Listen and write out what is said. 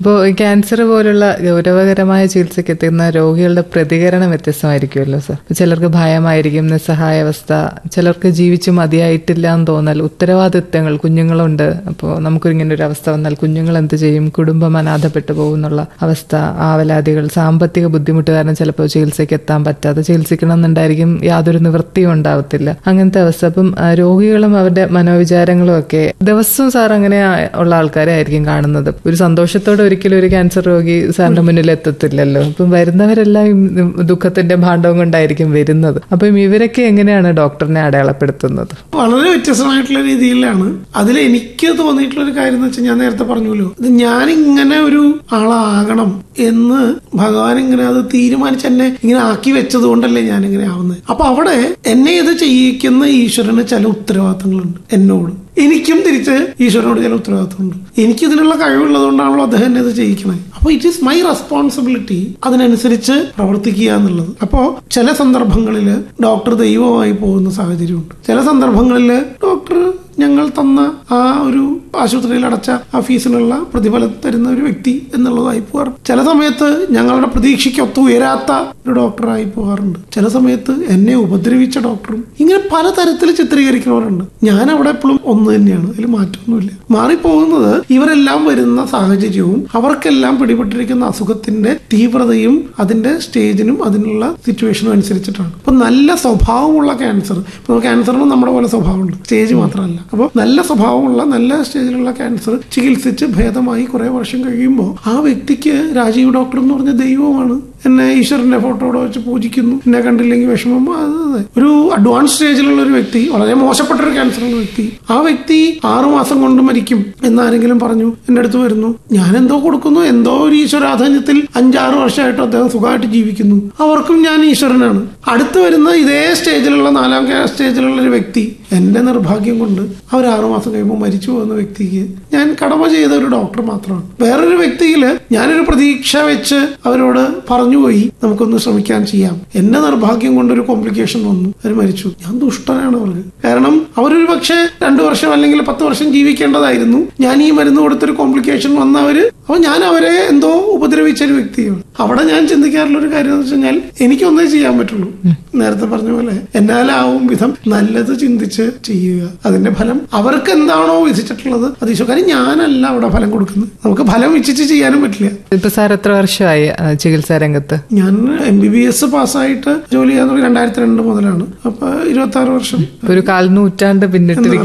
അപ്പോൾ ക്യാൻസർ പോലുള്ള ഗൗരവകരമായ ചികിത്സയ്ക്ക് എത്തുന്ന രോഗികളുടെ പ്രതികരണം വ്യത്യസ്തമായിരിക്കുമല്ലോ സർ ചിലർക്ക് ഭയമായിരിക്കും നിസ്സഹായാവസ്ഥ ചിലർക്ക് ജീവിച്ചു മതിയായിട്ടില്ല എന്ന് തോന്നൽ ഉത്തരവാദിത്തങ്ങൾ കുഞ്ഞുങ്ങളുണ്ട് അപ്പോൾ നമുക്കിങ്ങനെ ഒരു അവസ്ഥ വന്നാൽ കുഞ്ഞുങ്ങൾ എന്ത് ചെയ്യും കുടുംബം അനാഥപ്പെട്ടു പോകുന്നുള്ള അവസ്ഥ ആവലാതികൾ സാമ്പത്തിക ബുദ്ധിമുട്ട് കാരണം ചിലപ്പോൾ ചികിത്സയ്ക്ക് എത്താൻ പറ്റാതെ ചികിത്സിക്കണം എന്നുണ്ടായിരിക്കും യാതൊരു നിവൃത്തിയും ഉണ്ടാവത്തില്ല അങ്ങനത്തെ അവസ്ഥ അപ്പം ആ, രോഗികളും അവരുടെ മനോവിചാരങ്ങളും ഒക്കെ ദിവസവും സാർ അങ്ങനെ ആ- ഉള്ള ആൾക്കാരെ ആയിരിക്കും കാണുന്നത് ഒരു സന്തോഷത്തോടെ ഒരിക്കലും ഒരു ക്യാൻസർ രോഗി സാറിന്റെ മുന്നിൽ എത്തത്തില്ലല്ലോ അപ്പം വരുന്നവരെല്ലാം ഈ ദുഃഖത്തിന്റെ ഭാണ്ഡവും കൊണ്ടായിരിക്കും വരുന്നത് അപ്പം ഇവരൊക്കെ എങ്ങനെയാണ് ഡോക്ടറിനെ അടയാളപ്പെടുത്തുന്നത് വളരെ വ്യത്യസ്തമായിട്ടുള്ള രീതിയിലാണ് അതിൽ എനിക്ക് തോന്നിയിട്ടുള്ള ഒരു കാര്യം എന്ന് വെച്ചാൽ ഞാൻ നേരത്തെ പറഞ്ഞല്ലോ ഇത് ഞാൻ ഇങ്ങനെ ഒരു ആളാകണം എന്ന് ഭഗവാൻ ഇങ്ങനെ അത് തീരുമാനിച്ച് എന്നെ ഇങ്ങനെ ആക്കി വെച്ചത് കൊണ്ടല്ലേ ഞാൻ ഇങ്ങനെ ആവുന്നത് അപ്പൊ അവിടെ എന്നെ ഇത് ചെയ്യിക്കുന്ന ഈശ്വരന് ചില ഉത്തരവാദിത്തങ്ങളുണ്ട് എന്നോട് എനിക്കും തിരിച്ച് ഈശ്വരനോട് ചില ഉത്തരവാദിത്തമുണ്ട് എനിക്ക് ഇതിനുള്ള കഴിവുള്ളതുകൊണ്ടാണല്ലോ അദ്ദേഹം എന്നെ ഇത് ചെയ്യിക്കണേ അപ്പൊ ഇറ്റ് ഈസ് മൈ റെസ്പോൺസിബിലിറ്റി അതിനനുസരിച്ച് പ്രവർത്തിക്കുക എന്നുള്ളത് അപ്പോ ചില സന്ദർഭങ്ങളിൽ ഡോക്ടർ ദൈവമായി പോകുന്ന സാഹചര്യമുണ്ട് ചില സന്ദർഭങ്ങളിൽ ഡോക്ടർ ഞങ്ങൾ തന്ന ആ ഒരു ആശുപത്രിയിൽ അടച്ച ആ ഫീസിനുള്ള പ്രതിഫലം തരുന്ന ഒരു വ്യക്തി എന്നുള്ളതായി പോകാറുണ്ട് ചില സമയത്ത് ഞങ്ങളുടെ പ്രതീക്ഷയ്ക്കൊത്ത് ഉയരാത്ത ഒരു ഡോക്ടറായി പോകാറുണ്ട് ചില സമയത്ത് എന്നെ ഉപദ്രവിച്ച ഡോക്ടറും ഇങ്ങനെ പലതരത്തിൽ ചിത്രീകരിക്കുന്നവരുണ്ട് ഞാൻ അവിടെ എപ്പോഴും ഒന്ന് തന്നെയാണ് അതിൽ മാറ്റമൊന്നുമില്ല മാറിപ്പോകുന്നത് ഇവരെല്ലാം വരുന്ന സാഹചര്യവും അവർക്കെല്ലാം പിടിപെട്ടിരിക്കുന്ന അസുഖത്തിന്റെ തീവ്രതയും അതിന്റെ സ്റ്റേജിനും അതിനുള്ള സിറ്റുവേഷനും അനുസരിച്ചിട്ടാണ് അപ്പൊ നല്ല സ്വഭാവമുള്ള ക്യാൻസർ ഇപ്പൊ ക്യാൻസറിന് നമ്മുടെ പോലെ സ്വഭാവമുണ്ട് സ്റ്റേജ് മാത്രമല്ല അപ്പോൾ നല്ല സ്വഭാവമുള്ള നല്ല സ്റ്റേജിലുള്ള ക്യാൻസർ ചികിത്സിച്ച് ഭേദമായി കുറെ വർഷം കഴിയുമ്പോൾ ആ വ്യക്തിക്ക് രാജീവ് ഡോക്ടർ എന്ന് പറഞ്ഞ ദൈവമാണ് എന്നെ ഈശ്വരന്റെ ഫോട്ടോടെ വെച്ച് പൂജിക്കുന്നു എന്നെ കണ്ടില്ലെങ്കിൽ വിഷമം അത് അതെ. ഒരു അഡ്വാൻസ് സ്റ്റേജിലുള്ള ഒരു വ്യക്തി വളരെ മോശപ്പെട്ട ഒരു ക്യാൻസർ ഉള്ള വ്യക്തി ആ വ്യക്തി ആറു മാസം കൊണ്ട് മരിക്കും എന്നാരെങ്കിലും പറഞ്ഞു എന്റെ അടുത്ത് വരുന്നു ഞാൻ എന്തോ കൊടുക്കുന്നു എന്തോ ഒരു ഈശ്വരാധാന്യത്തിൽ അഞ്ചാറ് വർഷമായിട്ട് അദ്ദേഹം സുഖമായിട്ട് ജീവിക്കുന്നു അവർക്കും ഞാൻ ഈശ്വരനാണ് അടുത്ത് വരുന്ന ഇതേ സ്റ്റേജിലുള്ള നാലാം ക്യാ- സ്റ്റേജിലുള്ള ഒരു വ്യക്തി എന്റെ നിർഭാഗ്യം കൊണ്ട് അവർ ആറു മാസം കഴിയുമ്പോൾ മരിച്ചു പോകുന്ന വ്യക്തിക്ക് ഞാൻ കടമ ചെയ്ത ഒരു ഡോക്ടർ മാത്രമാണ് വേറൊരു വ്യക്തിയിൽ ഞാനൊരു പ്രതീക്ഷ വെച്ച് അവരോട് പറഞ്ഞുപോയി നമുക്കൊന്ന് ശ്രമിക്കാൻ ചെയ്യാം എന്റെ നിർഭാഗ്യം കൊണ്ട് ഒരു കോംപ്ലിക്കേഷൻ വന്നു അവർ മരിച്ചു ഞാൻ ദുഷ്ടനാണ് അവർക്ക് കാരണം അവരൊരു പക്ഷേ രണ്ടു വർഷം അല്ലെങ്കിൽ പത്ത് വർഷം ജീവിക്കേണ്ടതായിരുന്നു ഞാൻ ഈ മരുന്ന് കൊടുത്തൊരു കോംപ്ലിക്കേഷൻ വന്നവര് അപ്പൊ ഞാൻ അവരെ എന്തോ ഉപദ്രവിച്ച ഒരു വ്യക്തിയാണ് അവിടെ ഞാൻ ചിന്തിക്കാറുള്ള ഒരു കാര്യം എന്ന് വെച്ച് കഴിഞ്ഞാൽ എനിക്കൊന്നേ ചെയ്യാൻ പറ്റുള്ളൂ നേരത്തെ പറഞ്ഞ പോലെ എന്നാലാവും വിധം നല്ലത് ചിന്തിച്ച് ചെയ്യുക അതിന്റെ ഫലം അവർക്ക് എന്താണോ വിധിച്ചിട്ടുള്ളത് അത് ഈശോ കാര്യം ഞാനല്ല അവിടെ ഫലം കൊടുക്കുന്നത് നമുക്ക് ഫലം ഇച്ഛിച്ച് ചെയ്യാനും പറ്റില്ല ഇപ്പൊ സാർ എത്ര വർഷമായി ആ, ചികിത്സാ രംഗത്ത് ഞാൻ എം ബി ബി എസ് പാസ്സായിട്ട് ജോലി ചെയ്യാൻ തുടങ്ങി രണ്ടായിരത്തി രണ്ട് മുതലാണ് അപ്പൊ ഇരുപത്തി ആറ് വർഷം ഒരു കാൽ നൂറ്റാണ്ട് പിന്നിട്ടിരിക്കും